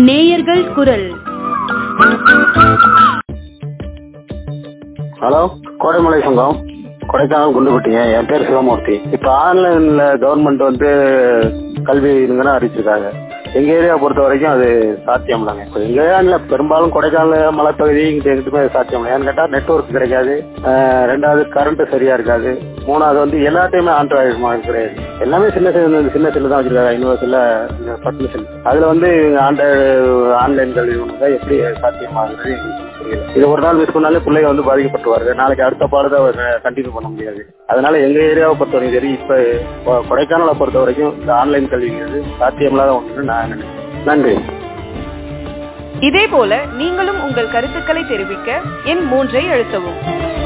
நேயர்கள் குரல் ஹலோ கோடைமலை சங்கம் கொடைக்கானல் குண்டுபட்டிங்க என் பேர் சிவமூர்த்தி இப்போ ஆன்லைன்ல கவர்மெண்ட் வந்து கல்வி இருங்கன்னு அறிவிச்சிருக்காங்க எங்க ஏரியா பொறுத்த வரைக்கும் அது சாத்தியம் இல்லைங்க இப்போ எங்க ஏரியாவில் பெரும்பாலும் கொடைக்கானல் மலைப்பகுதி இங்கிட்ட எங்கிட்டுமே சாத்தியம் இல்லை ஏன்னு கேட்டால் நெட்ஒர்க் கிடைக்காது அஹ் ரெண்டாவது கரண்ட் சரியா இருக்காது மூணாவது வந்து எல்லாத்தையுமே ஆண்ட்ராய்டு மாதிரி கிடையாது எல்லாமே சின்ன சின்ன சின்ன செல்லு தான் வச்சிருக்காங்க ஐநூறு செல்ல பத்து செல் அதுல வந்து ஆண்ட்ராய்டு ஆன்லைன் கல்வி ஒன்று எப்படி சாத்தியமாகுது எங்களுக்கு புரியல இது ஒரு நாள் மிஸ் பண்ணாலே பிள்ளைங்க வந்து பாதிக்கப்பட்டுவாரு நாளைக்கு அடுத்த பாடத்தை அவர் கண்டினியூ பண்ண முடியாது அதனால எங்க ஏரியாவை பொறுத்த வரைக்கும் சரி இப்ப கொ- கொடைக்கானலை பொறுத்த வரைக்கும் இந்த ஆன்லைன் கல்விங்கிறது சாத்தியமில்லாத ஒன்று நான் நினைக்கிறேன் நன்றி இதே போல நீங்களும் உங்கள் கருத்துக்களை தெரிவிக்க எண் மூன்றை அழுத்தவும்